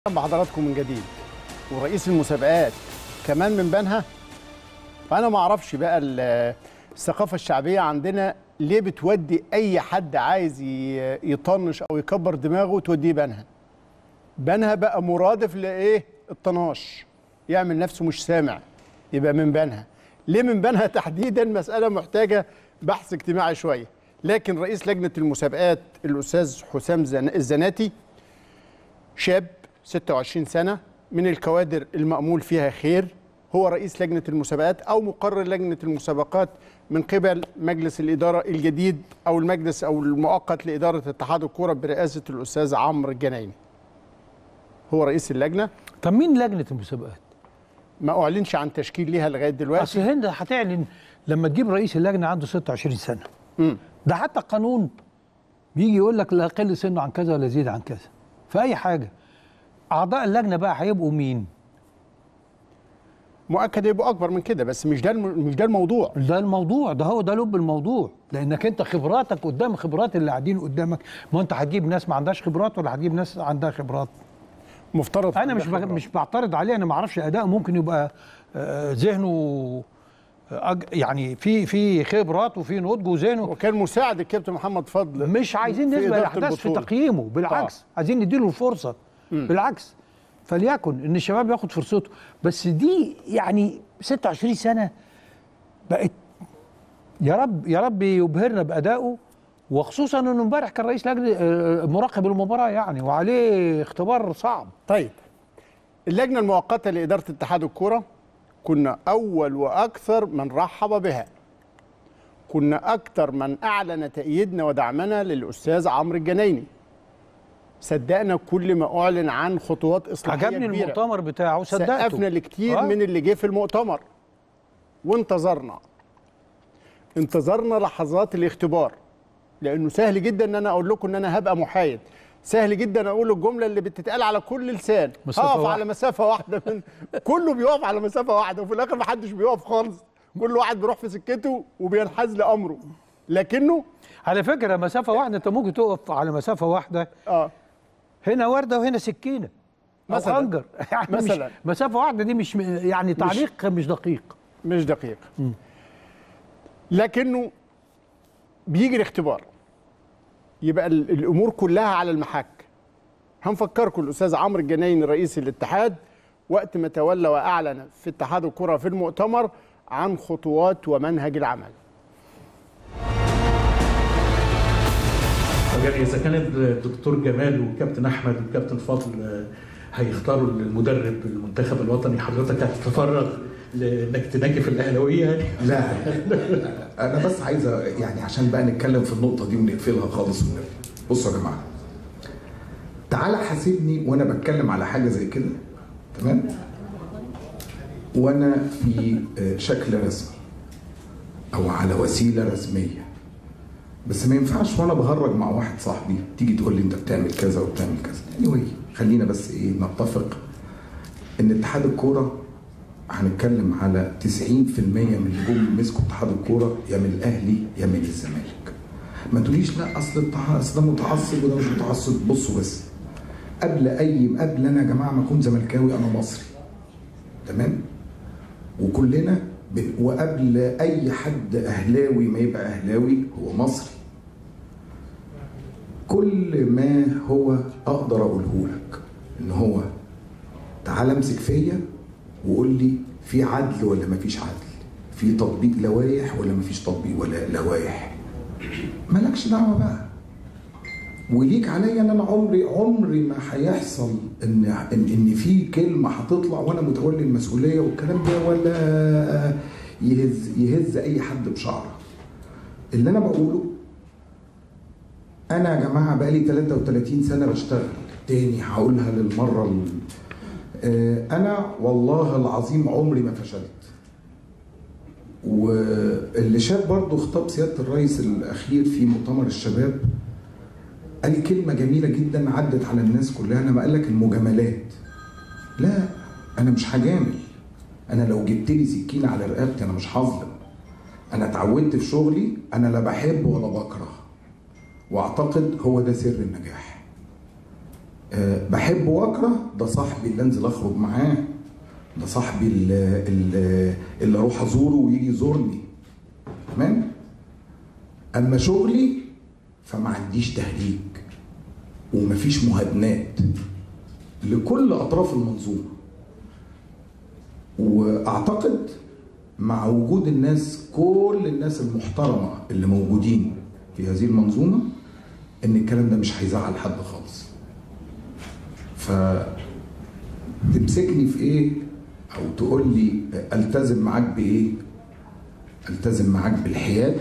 بحضراتكم من جديد ورئيس المسابقات كمان من بنها فانا ما اعرفش بقى ال- الثقافه الشعبيه عندنا ليه بتودي اي حد عايز ي- يطنش او يكبر دماغه توديه بنها بنها بقى مرادف لايه الطناش يعمل نفسه مش سامع يبقى من بنها ليه من بنها تحديدا مساله محتاجه بحث اجتماعي شويه لكن رئيس لجنه المسابقات الاستاذ حسام زن- الزناتي شاب 26 سنة من الكوادر المأمول فيها خير هو رئيس لجنة المسابقات أو مقرر لجنة المسابقات من قبل مجلس الإدارة الجديد أو المجلس أو المؤقت لإدارة اتحاد الكرة برئاسة الأستاذ عمرو الجنايني هو رئيس اللجنة طب مين لجنه المسابقات؟ ما أعلنش عن تشكيل ليها لغاية اصل دلوقتي هند هتعلن لما تجيب رئيس اللجنه عنده 26 سنه مم. ده حتى القانون بيجي يقول لك لا يقل سنه عن كذا ولا يزيد عن كذا في اي حاجه اعضاء اللجنه بقى هيبقوا مين؟ مؤكد يبقوا أكبر من كده بس مش ده الم- مش ده الموضوع ده الموضوع ده هو ده لب الموضوع لانك انت خبراتك قدام خبرات اللي قاعدين قدامك ما انت هتجيب ناس ما عندهاش خبرات ولا هتجيب ناس عندها خبرات مفترض انا مش بغ... مش بعترض عليه انا ما اعرفش اداء ممكن يبقى آه، ذهنه آه، أج- يعني في في خبرات وفي نضج وذهنه وكان مساعد الكابتن محمد فضل مش عايزين في نسبة إدارة الأحداث في البطولة. تقييمه بالعكس عايزين نديله الفرصة بالعكس فليكن إن الشباب ياخد فرصته بس دي يعني 26 سنة بقت يا رب يا رب يبهرنا بأدائه وخصوصا إنه امبارح كان رئيس لجنة آه، مراقب المباراة يعني وعليه اختبار صعب طيب اللجنة المؤقتة لإدارة اتحاد الكرة كنا أول وأكثر من رحب بها كنا أكثر من أعلن تأييدنا ودعمنا للأستاذ عمرو الجنايني صدقنا كل ما أعلن عن خطوات إصلاحية عجبني كبيرة المؤتمر بتاعه صدقته سقفنا لكتير آه. من اللي جه في المؤتمر وانتظرنا انتظرنا لحظات الاختبار لانه سهل جدا ان انا اقول لكم ان انا هبقى محايد سهل جدا اقول الجمله اللي بتتقال على كل لسان مسافة هقف واحدة. على مسافه واحده من كله بيقف على مسافه واحده وفي الاخر محدش بيقف خالص كل واحد بيروح في سكته وبينحاز لامره لكنه على فكرة مسافة واحدة أنت ممكن تقف على مسافة واحدة اه هنا وردة وهنا سكينة أو مثلاً. خنجر يعني مثلاً. مش مسافة واحدة دي مش يعني تعليق مش دقيق مش دقيق لكنه بيجي الاختبار يبقى ال- الامور كلها على المحك هنفكركم الاستاذ عمرو الجنايني رئيس الاتحاد وقت ما تولى واعلن في اتحاد الكره في المؤتمر عن خطوات ومنهج العمل طب يعني اذا كان الدكتور جمال والكابتن احمد والكابتن فضل آه، هيختاروا المدرب المنتخب الوطني حضرتك هتتفرغ لانك تناكف الاهلاويه يعني لا انا بس عايز أ- يعني عشان بقى نتكلم في النقطه دي ونقفلها خالص ونبقى. بصوا يا جماعه تعالى حاسبني وانا بتكلم على حاجه زي كده تمام وانا في آه، شكل رسمي او على وسيله رسميه بس ما ينفعش وانا بهرج مع واحد صاحبي تيجي تقول لي انت بتعمل كذا وبتعمل كذا anyway خلينا بس ايه نتفق ان اتحاد الكوره هنتكلم على 90% من اللي جم مسكوا اتحاد الكوره يا من الاهلي يا من الزمالك ما تقوليش لا اصل التع- اصل ده متعصب وده مش متعصب بصوا بس قبل اي قبل انا يا جماعه ما اكون زملكاوي انا مصري تمام وكلنا بن- وقبل اي حد اهلاوي ما يبقى اهلاوي هو مصري كل ما هو اقدر اقوله لك ان هو تعال امسك فيا وقول لي في عدل ولا ما فيش عدل في تطبيق لوائح ولا ما فيش تطبيق ولا لوائح مالكش دعوه بقى وليك عليا ان انا عمري عمري ما هيحصل ان ان ان في كلمه هتطلع وانا متولي المسؤوليه والكلام ده ولا يهز يهز اي حد بشعره اللي انا بقوله انا يا جماعه بقالي 33 سنه بشتغل تاني هقولها للمره ال- آه، انا والله العظيم عمري ما فشلت واللي شاف برضو خطاب سياده الرئيس الاخير في مؤتمر الشباب قال لي كلمه جميله جدا عدت على الناس كلها لما قال لك المجاملات لا انا مش هجامل انا لو جبت لي سكينه على رقبتي انا مش هظلم انا اتعودت في شغلي انا لا بحب ولا بكره واعتقد هو ده سر النجاح أه بحب واكره ده صاحبي اللي انزل اخرج معاه ده صاحبي اللي, اللي, اللي اروح ازوره ويجي يزورني تمام اما شغلي فما عنديش تهريج ومفيش مهادنات لكل اطراف المنظومه واعتقد مع وجود الناس كل الناس المحترمه اللي موجودين في هذه المنظومه ان الكلام ده مش هيزعل حد خالص ف تمسكني في ايه او تقول لي التزم معاك بايه التزم معاك بالحياد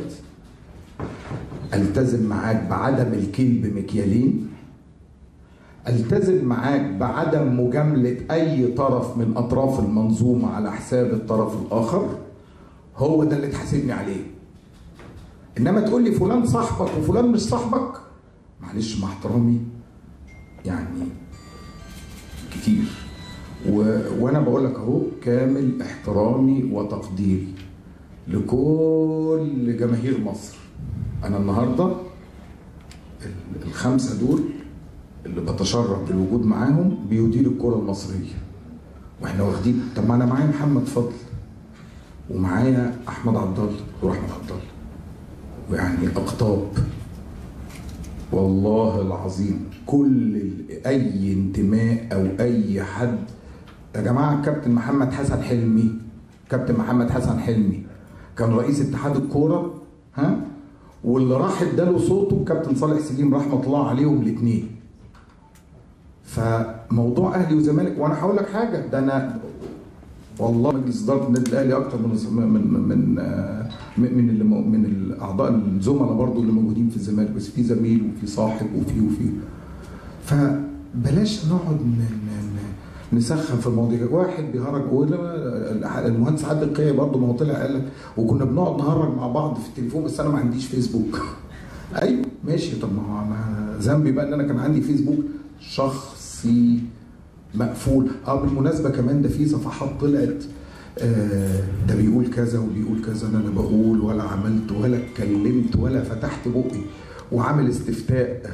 التزم معاك بعدم الكيل بمكيالين التزم معاك بعدم مجاملة أي طرف من أطراف المنظومة على حساب الطرف الآخر هو ده اللي تحاسبني عليه إنما تقول لي فلان صاحبك وفلان مش صاحبك معلش مع احترامي يعني كتير و... وأنا بقول لك أهو كامل احترامي وتقديري لكل جماهير مصر أنا النهاردة ال- الخمسة دول اللي بتشرف بالوجود معاهم بيدير الكرة المصرية واحنا واخدين طب ما انا معايا محمد فضل ومعايا احمد عبد الله واحمد عبد الله ويعني اقطاب والله العظيم كل ال- اي انتماء او اي حد يا جماعه كابتن محمد حسن حلمي كابتن محمد حسن حلمي كان رئيس اتحاد الكوره ها واللي راح اداله صوته كابتن صالح سليم رحمه الله عليهم الاثنين فموضوع اهلي وزمالك وانا هقول لك حاجه ده انا والله مجلس اداره النادي الاهلي اكتر من من من آه، من اللي مو- من الاعضاء الزملاء برضو اللي موجودين في الزمالك بس في زميل وفي صاحب وفي وفي فبلاش نقعد ن- ن- ن- نسخن في المواضيع واحد بيهرج ولا- المهندس عادل القيعي برضه ما هو طلع قال لك وكنا بنقعد نهرج مع بعض في التليفون بس انا ما عنديش فيسبوك ايوه ماشي طب ما هو انا ذنبي بقى ان انا كان عندي فيسبوك شخصي مقفول اه بالمناسبه كمان ده في صفحات طلعت آه ده بيقول كذا وبيقول كذا انا لا بقول ولا عملت ولا اتكلمت ولا فتحت بقي وعامل استفتاء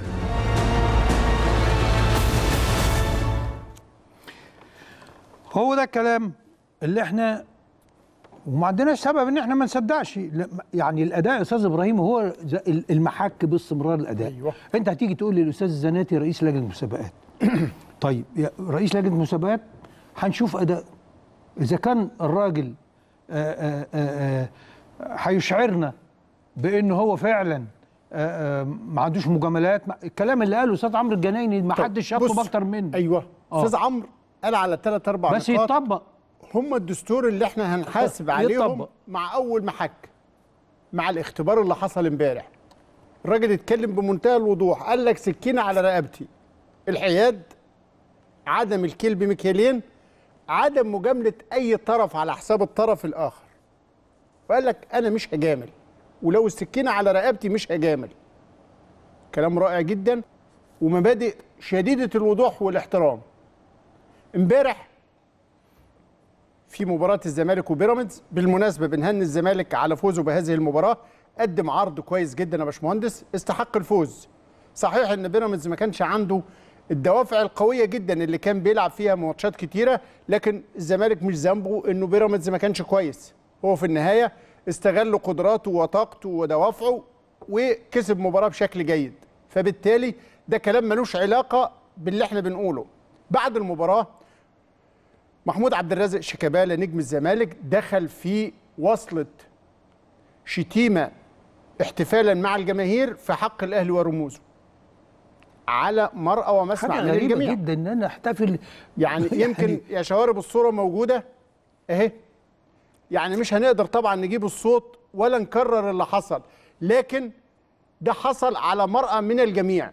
هو ده الكلام اللي احنا وما عندناش سبب ان احنا ما نصدقش لا، يعني الاداء يا استاذ ابراهيم هو ز- المحك باستمرار الاداء أيوة. انت هتيجي تقول لي الاستاذ الزناتي رئيس لجنه المسابقات طيب يا رئيس لجنه المسابقات هنشوف اداء اذا كان الراجل آه، آه، آه، آه، هيشعرنا بان هو فعلا آه، آه، ما عندوش مجاملات ما- الكلام اللي قاله استاذ عمرو الجنايني ما طب حدش شافه بص، باكتر منه ايوه آه. استاذ عمرو قال على ثلاث اربع بس نقاط يتطبق هم الدستور اللي احنا هنحاسب عليهم يطبق. مع اول محك مع الاختبار اللي حصل امبارح الراجل اتكلم بمنتهى الوضوح قال لك سكينه على رقبتي الحياد عدم الكيل بمكيالين عدم مجامله اي طرف على حساب الطرف الاخر وقال لك انا مش هجامل ولو السكينه على رقبتي مش هجامل كلام رائع جدا ومبادئ شديده الوضوح والاحترام امبارح في مباراة الزمالك وبيراميدز بالمناسبة بنهني الزمالك على فوزه بهذه المباراة قدم عرض كويس جدا يا باشمهندس استحق الفوز صحيح ان بيراميدز ما كانش عنده الدوافع القوية جدا اللي كان بيلعب فيها ماتشات كتيرة لكن الزمالك مش ذنبه انه بيراميدز ما كانش كويس هو في النهاية استغل قدراته وطاقته ودوافعه وكسب مباراة بشكل جيد فبالتالي ده كلام ملوش علاقة باللي احنا بنقوله بعد المباراة محمود عبد الرازق شيكابالا نجم الزمالك دخل في وصلة شتيمة احتفالا مع الجماهير في حق الأهلي ورموزه على مرأى ومسمع حاجه من غريبه الجميع جدا ان انا احتفل يعني يمكن يا شوارب الصورة موجودة اهي يعني مش هنقدر طبعا نجيب الصوت ولا نكرر اللي حصل لكن ده حصل على مرأى من الجميع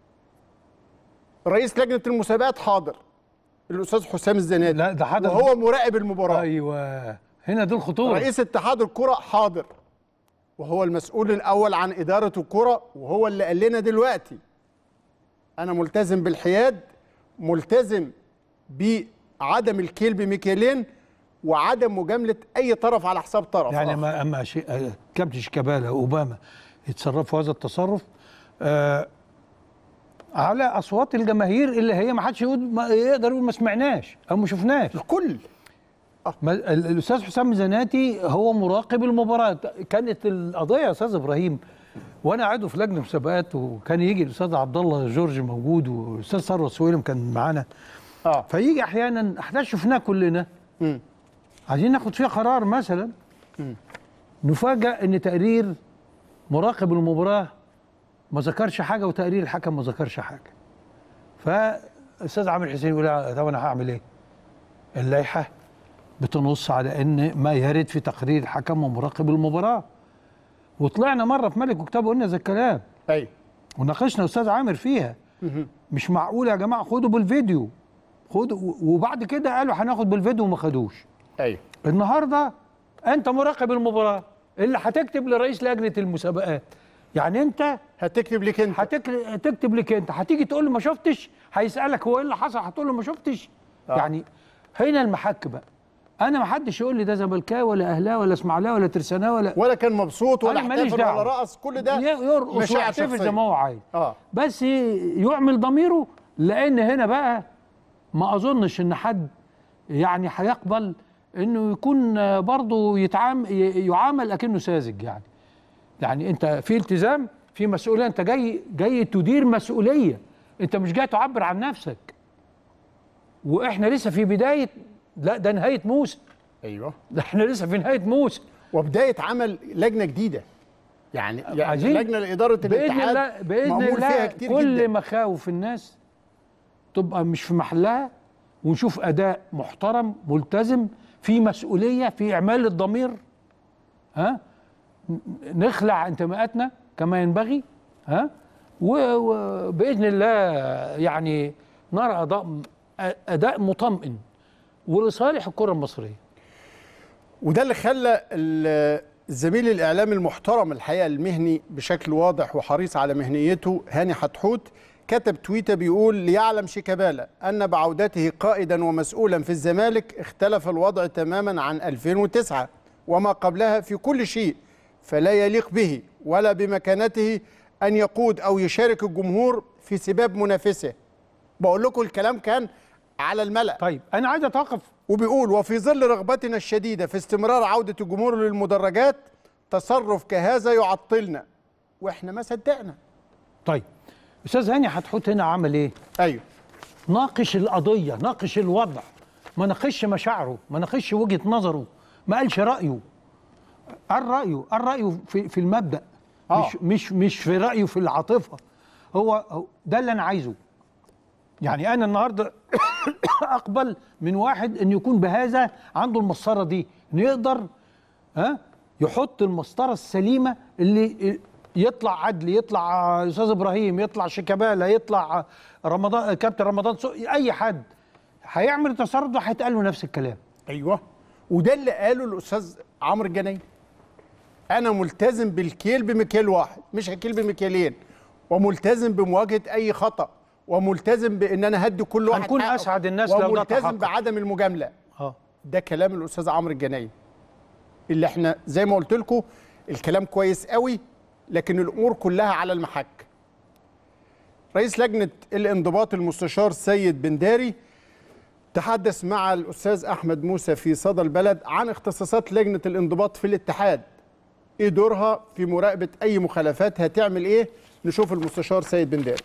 رئيس لجنة المسابقات حاضر الأستاذ حسام الزنادي لا ده حدث وهو مراقب المباراة ايوه هنا دي الخطوره رئيس اتحاد الكرة حاضر وهو المسؤول الأول عن إدارة الكرة وهو اللي قال لنا دلوقتي أنا ملتزم بالحياد ملتزم بعدم الكيل بمكيالين وعدم مجاملة أي طرف على حساب طرف يعني آخر. ما اما شيء آه، كابتن شيكابالا اوباما يتصرفوا هذا التصرف آه على اصوات الجماهير اللي هي ما حدش يقول ما يقدر يقول ما سمعناش او ما شفناش الكل ما ال- الاستاذ حسام زناتي هو مراقب المباراه كانت القضيه يا استاذ ابراهيم وانا عضو في لجنه مسابقات وكان يجي الاستاذ عبد الله جورج موجود والاستاذ ثروت سويلم كان معانا اه فيجي احيانا احداث شفناها كلنا مم. عايزين ناخد فيها قرار مثلا نفاجأ ان تقرير مراقب المباراه ما ذكرش حاجه وتقرير الحكم ما ذكرش حاجه فالاستاذ عامر حسين يقول لي، طب انا هعمل ايه؟ اللائحه بتنص على ان ما يرد في تقرير الحكم ومراقب المباراه وطلعنا مره في ملك وكتاب قلنا ذا الكلام ايوه وناقشنا استاذ عامر فيها مش معقول يا جماعه خدوا بالفيديو خدوا وبعد كده قالوا هناخد بالفيديو وما خدوش ايوه النهارده انت مراقب المباراه اللي هتكتب لرئيس لجنه المسابقات يعني انت هتكتب لك انت هتك- هتكتب لك انت هتيجي تقول له ما شفتش هيسالك هو ايه اللي حصل هتقول له ما شفتش آه. يعني هنا المحك بقى انا ما حدش يقول لي ده زملكاوي ولا اهلاوي ولا اسماعيلاوي ولا ترساناوي ولا ولا كان مبسوط ولا أنا ماليش احتفل دعوة. ولا رقص كل ده ي- يرقص مشاعر ويحتفل شخصية. زي ما هو عايز اه بس يعمل ضميره لان هنا بقى ما اظنش ان حد يعني هيقبل انه يكون برضه يتعامل يعامل اكنه ساذج يعني يعني انت في التزام في مسؤوليه انت جاي جاي تدير مسؤوليه انت مش جاي تعبر عن نفسك واحنا لسه في بدايه لا ده نهايه موسم ايوه ده احنا لسه في نهايه موسم وبدايه عمل لجنه جديده يعني, يعني عايزين لجنه لاداره باذن الاتحاد الله باذن معمول فيها الله كتير كل جدا مخاوف الناس تبقى مش في محلها ونشوف اداء محترم ملتزم في مسؤوليه في اعمال الضمير ها ن- نخلع انتماءاتنا كما ينبغي ها و- وباذن الله يعني نرى اداء اداء مطمئن ولصالح الكره المصريه وده اللي خلى ال- الزميل الاعلامي المحترم الحقيقه المهني بشكل واضح وحريص على مهنيته هاني حتحوت كتب تويته بيقول ليعلم شيكابالا ان بعودته قائدا ومسؤولا في الزمالك اختلف الوضع تماما عن 2009 وما قبلها في كل شيء فلا يليق به ولا بمكانته ان يقود او يشارك الجمهور في سباب منافسه بقول لكم الكلام كان على الملأ طيب انا عايز اتوقف وبيقول وفي ظل رغبتنا الشديدة في استمرار عودة الجمهور للمدرجات تصرف كهذا يعطلنا واحنا ما صدقنا طيب استاذ هاني حتحوت هنا عمل ايه ايوه ناقش القضية ناقش الوضع ما ناقش مشاعره ما ناقش وجهة نظره ما قالش رأيه قال رأيه قال رأيه في, في المبدأ آه. مش مش مش في رأيه في العاطفة هو هو- ده اللي أنا عايزه يعني أنا النهاردة أقبل من واحد إن يكون بهذا عنده المسطرة دي إنه يقدر ها يحط المسطرة السليمة اللي يطلع عدل يطلع استاذ ابراهيم يطلع شيكابالا يطلع رمضان كابتن رمضان سو اي حد هيعمل التصرف ده هيتقال له نفس الكلام ايوه وده اللي قاله الاستاذ عمرو الجنايني انا ملتزم بالكيل بمكيال واحد مش هكيل بمكيالين وملتزم بمواجهه اي خطا وملتزم بان انا هدي كل واحد هنكون حقه. أسعد الناس لو ده وملتزم تحقق. بعدم المجامله اه ده كلام الاستاذ عمرو الجنايني اللي احنا زي ما قلت لكم الكلام كويس قوي لكن الامور كلها على المحك رئيس لجنه الانضباط المستشار سيد بنداري تحدث مع الاستاذ احمد موسى في صدى البلد عن اختصاصات لجنه الانضباط في الاتحاد ايه دورها في مراقبه اي مخالفات هتعمل ايه نشوف المستشار سيد بنداري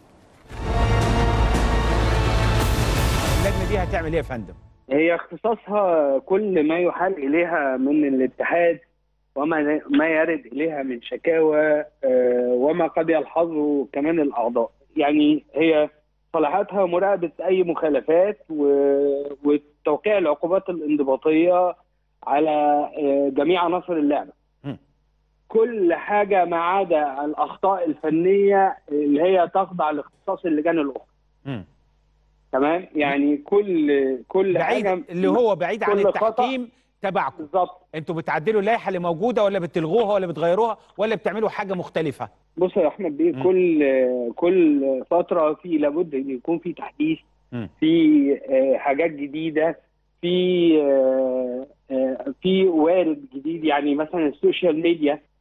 اللجنه دي هتعمل ايه يا فندم؟ هي اختصاصها كل ما يحال اليها من الاتحاد وما ما يرد اليها من شكاوى آه، وما قد يلحظه كمان الاعضاء يعني هي صلاحاتها مراقبه اي مخالفات و- وتوقيع العقوبات الانضباطيه على آه، جميع عناصر اللعبه م. كل حاجه ما عدا الاخطاء الفنيه اللي هي تخضع لاختصاص اللجان الاخرى مم. تمام يعني كل كل بعيد حاجه اللي هو بعيد عن كل خطأ- التحكيم تبعكم بالظبط انتوا بتعدلوا اللائحه اللي موجوده ولا بتلغوها ولا بتغيروها ولا بتعملوا حاجه مختلفه؟ بص يا احمد بيه مم. كل كل فتره في لابد ان يكون في تحديث مم. في آه، حاجات جديده في آه، آه، في وارد جديد يعني مثلا السوشيال ميديا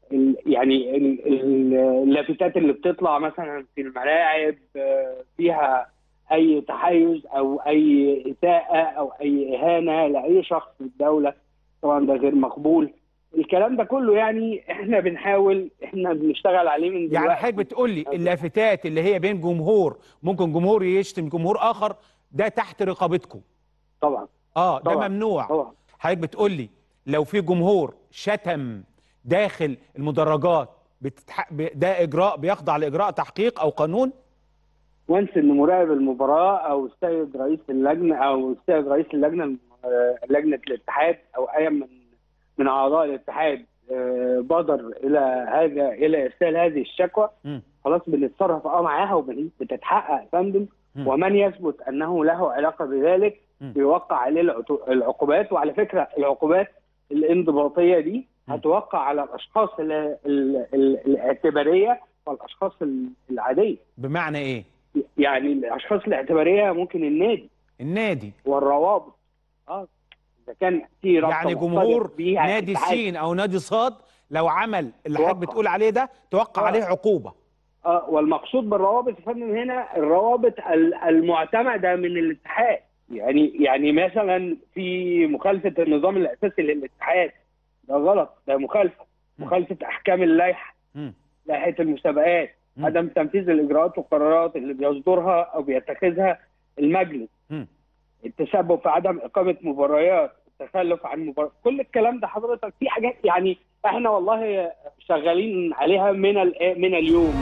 ال- يعني ال- ال- اللافتات اللي بتطلع مثلا في الملاعب آه، فيها اي تحيز او اي اساءه او اي اهانه لاي شخص في الدوله طبعا ده غير مقبول الكلام ده كله يعني احنا بنحاول احنا بنشتغل عليه من يعني دلوقتي حضرتك بتقول لي اللافتات اللي هي بين جمهور ممكن جمهور يشتم جمهور اخر ده تحت رقابتكم طبعا اه ده طبعاً. ممنوع طبعا حضرتك بتقول لي لو في جمهور شتم داخل المدرجات بتتح... ب- ده اجراء بيخضع لاجراء تحقيق او قانون وانس ان مراقب المباراه او السيد رئيس اللجنه او السيد رئيس اللجنه آه، لجنه الاتحاد او اي من من اعضاء الاتحاد آه، بادر الى هذا الى ارسال هذه الشكوى مم. خلاص بنتصرف اه معاها وبتتحقق يا فندم مم. ومن يثبت انه له علاقه بذلك مم. بيوقع عليه العتو- العقوبات وعلى فكره العقوبات الانضباطيه دي مم. هتوقع على الاشخاص ال- ال- ال- الاعتباريه والاشخاص ال- العاديه بمعنى ايه يعني الاشخاص الاعتباريه ممكن النادي النادي والروابط اه اذا كان في رابطه يعني محترمة جمهور بيها نادي الاتحاد. سين او نادي صاد لو عمل اللي حضرتك توقع. بتقول عليه ده توقع آه. عليه عقوبه اه والمقصود بالروابط يا فندم هنا الروابط ال- المعتمده من الاتحاد يعني يعني مثلا في مخالفه النظام الاساسي للاتحاد ده غلط ده مخالفه مم. مخالفه احكام اللائحه مم. لائحه المسابقات مم. عدم تنفيذ الاجراءات والقرارات اللي بيصدرها او بيتخذها المجلس مم. التسبب في عدم اقامه مباريات التخلف عن مباريات كل الكلام ده حضرتك في حاجات يعني احنا والله شغالين عليها من ال- من اليوم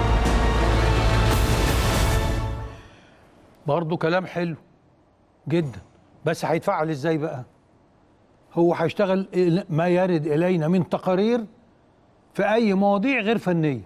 برضه كلام حلو جدا بس هيتفعل ازاي بقى هو هيشتغل إلى- ما يرد الينا من تقارير في اي مواضيع غير فنيه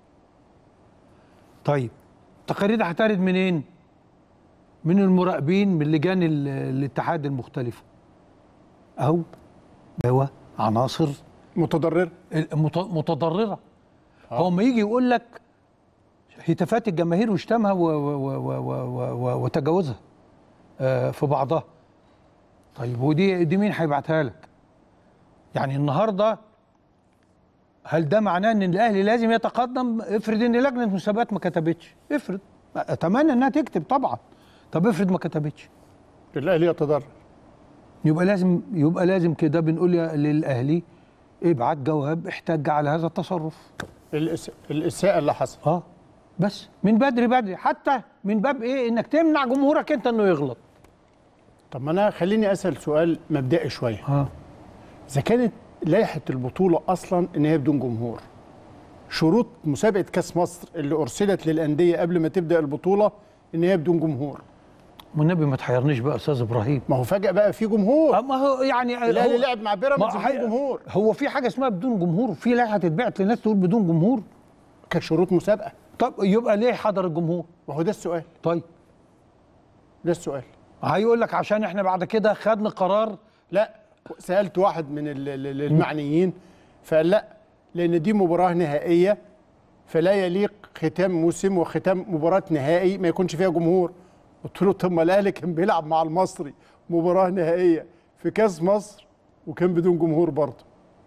طيب التقارير دي هترد منين من المراقبين من لجان ال- الاتحاد المختلفه او هو عناصر متضرر المت- متضرره هو ما يجي يقول لك هتافات الجماهير وشتمها و- و- و- و- و- و- وتجاوزها آه، في بعضها طيب ودي دي مين هيبعتها لك يعني النهارده هل ده معناه ان الاهلي لازم يتقدم افرض ان لجنه مسابقات ما كتبتش افرض اتمنى انها تكتب طبعا طب افرض ما كتبتش الاهلي يتضرر يبقى لازم يبقى لازم كده بنقول يا- للاهلي ابعت جواب احتج على هذا التصرف الإس... الاساءه اللي حصل اه بس من بدري بدري حتى من باب ايه انك تمنع جمهورك انت انه يغلط طب ما انا خليني اسال سؤال مبدئي شويه اه اذا كانت لائحه البطوله اصلا ان هي بدون جمهور شروط مسابقه كاس مصر اللي ارسلت للانديه قبل ما تبدا البطوله ان هي بدون جمهور والنبي ما تحيرنيش بقى استاذ ابراهيم ما هو فجاه بقى في جمهور آه، ما هو يعني الاهلي هو لعب مع بيراميدز ما بدون هي- جمهور هو في حاجه اسمها بدون جمهور في لائحه تتبعت لناس تقول بدون جمهور كشروط مسابقه طب يبقى ليه حضر الجمهور ما هو ده السؤال طيب ده السؤال هيقول لك عشان احنا بعد كده خدنا قرار لا سالت واحد من ال- ال- المعنيين فقال لا لان دي مباراه نهائيه فلا يليق ختام موسم وختام مباراه نهائي ما يكونش فيها جمهور قلت له طب ما الاهلي كان بيلعب مع المصري مباراه نهائيه في كاس مصر وكان بدون جمهور برضه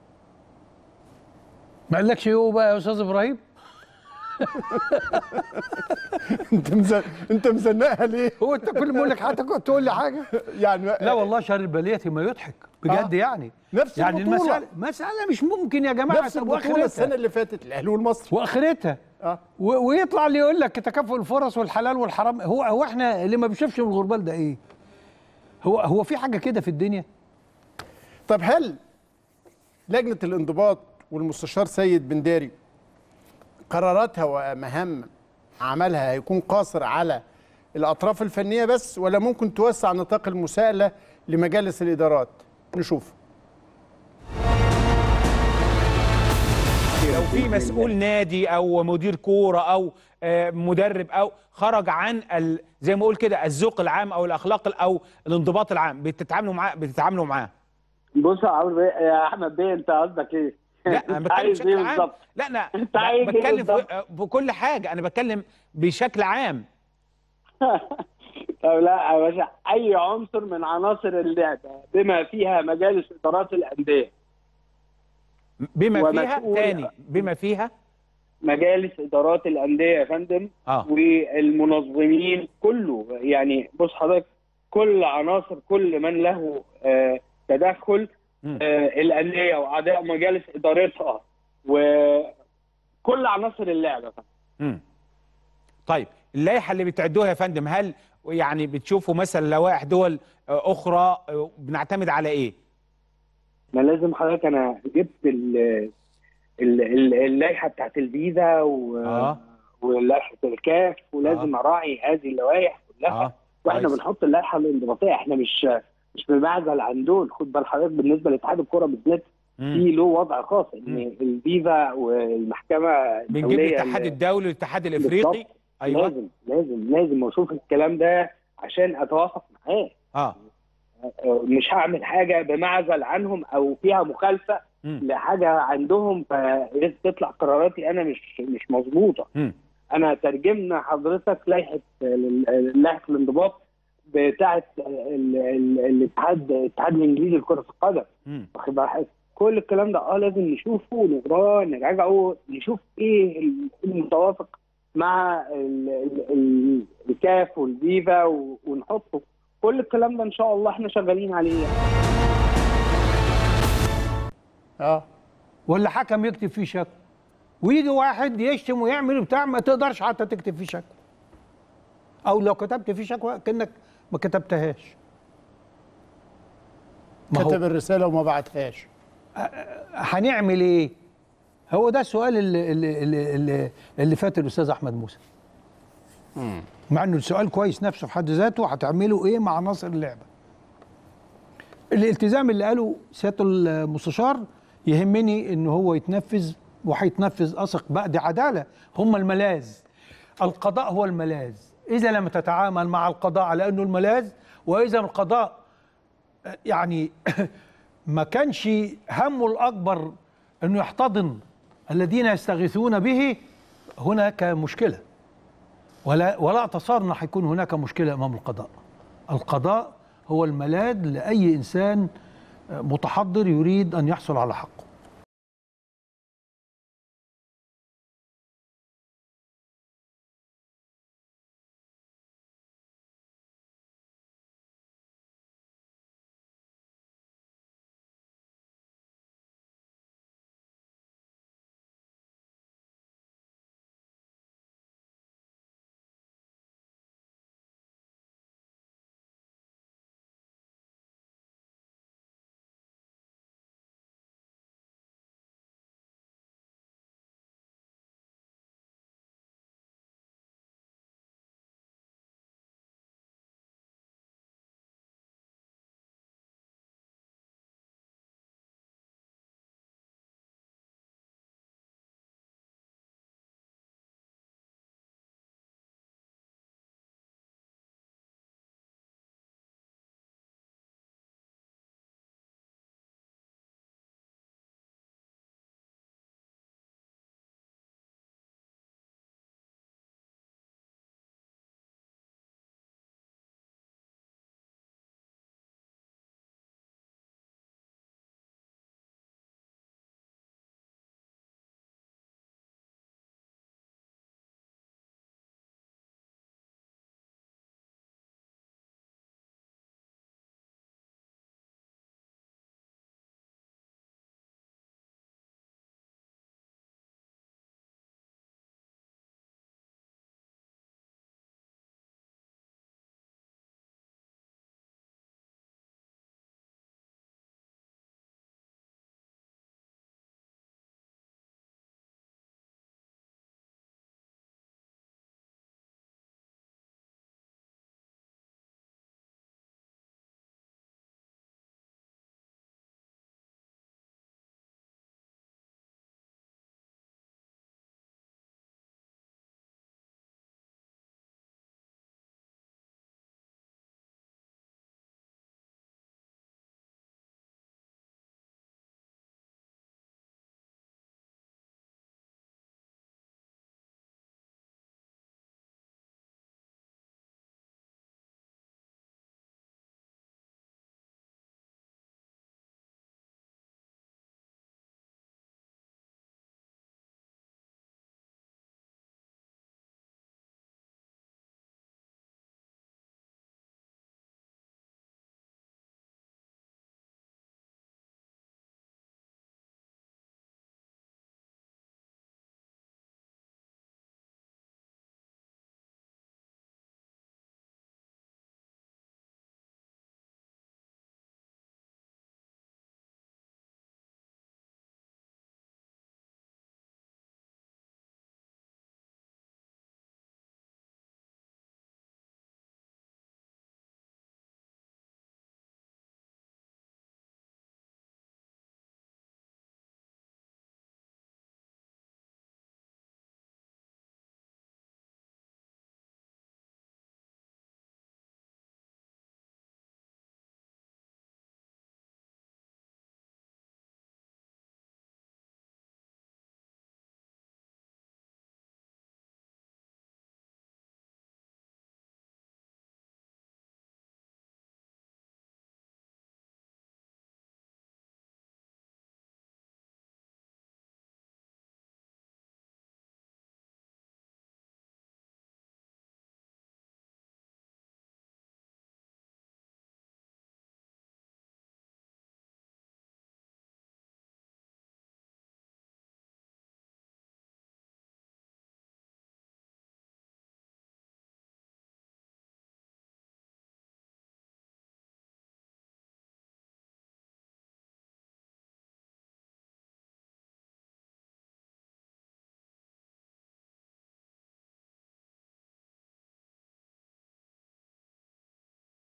ما قالكش ايه بقى يا استاذ ابراهيم انت مزن... انت مزنقها ليه؟ هو انت كل ما اقول لك حتى كنت تقول لي حاجه يعني لا والله شر البليه ما يضحك بجد آه. يعني نفس يعني البطولة. المساله مساله مش ممكن يا جماعه نفس طب البطوله وآخرتها؟ السنه اللي فاتت الاهلي والمصري واخرتها اه و- ويطلع اللي يقول لك تكافؤ الفرص والحلال والحرام هو هو احنا اللي ما بيشوفش من الغربال ده ايه؟ هو هو في حاجه كده في الدنيا؟ طب هل لجنه الانضباط والمستشار سيد بنداري قراراتها ومهام عملها هيكون قاصر على الاطراف الفنيه بس ولا ممكن توسع نطاق المساءله لمجالس الادارات نشوف لو في مسؤول نادي او مدير كوره او آه، مدرب او خرج عن ال... زي ما اقول كده الذوق العام او الاخلاق ال- او الانضباط العام بتتعاملوا معاه بتتعاملوا معاه بص يا عمرو بيه- يا احمد بيه انت قصدك ايه؟ لا انا انت بتكلم عايز ايه بشكل عام بالظبط؟ لا انا أنت عايز إيه بتكلم في... بالظبط؟ بكل حاجه انا بتكلم بشكل عام طب لا يا باشا اي عنصر من عناصر اللعبه بما فيها مجالس ادارات الانديه بما فيها ومسؤول- تاني بما فيها مجالس ادارات الانديه يا فندم اه والمنظمين كله يعني بص حضرتك كل عناصر كل من له آه، تدخل مم. آه، الانديه واعضاء مجالس ادارتها وكل عناصر اللعبه مم. طيب اللائحه اللي بتعدوها يا فندم هل يعني بتشوفوا مثلا لوائح دول آه، اخرى آه، بنعتمد على ايه؟ ما لازم حضرتك انا جبت ال- ال- ال- اللائحه بتاعت الفيزا و اه ولائحه الكاف ولازم اراعي هذه اللوائح كلها اه واحنا كويس. بنحط اللائحه الانضباطيه احنا مش مش بنعزل عن دول خد بال حضرتك بالنسبه لاتحاد الكره بالذات مم. في له وضع خاص ان مم. الفيفا والمحكمه بنجيب الدوليه الاتحاد الدولي والاتحاد الافريقي بالظبط. ايوه لازم لازم لازم اشوف الكلام ده عشان اتوافق معاه اه مش هعمل حاجه بمعزل عنهم او فيها مخالفه مم. لحاجه عندهم فتطلع قراراتي انا مش مش مظبوطه مم. انا ترجمنا حضرتك لائحه لائحه الانضباط بتاعه ال- ال- الاتحاد الاتحاد الانجليزي لكره القدم مم. واخد بال حضرتك؟ كل الكلام ده اه لازم نشوفه نقراه نراجعه نشوف ايه المتوافق مع ال- ال- ال- الكاف والفيفا و- ونحطه كل الكلام ده ان شاء الله احنا شغالين عليه يعني. اه ولا حكم يكتب فيه شكوى ويجي واحد يشتم ويعمل بتاع ما تقدرش حتى تكتب فيه شكوى او لو كتبت فيه شكوى كانك ما كتبتهاش ما هو كتب الرساله وما بعتهاش هنعمل ايه هو ده السؤال اللي اللي اللي, اللي, اللي فات الاستاذ احمد موسى مع انه السؤال كويس نفسه في حد ذاته هتعملوا ايه مع عناصر اللعبه الالتزام اللي قاله سياده المستشار يهمني ان هو يتنفذ وهيتنفذ اثق بقى دي عداله هم الملاذ القضاء هو الملاذ اذا لم تتعامل مع القضاء على انه الملاذ واذا القضاء يعني ما كانش همه الاكبر انه يحتضن الذين يستغيثون به هناك مشكله ولا ولا اتصار ان هيكون هناك مشكله امام القضاء القضاء هو الملاذ لاي انسان متحضر يريد ان يحصل على حقه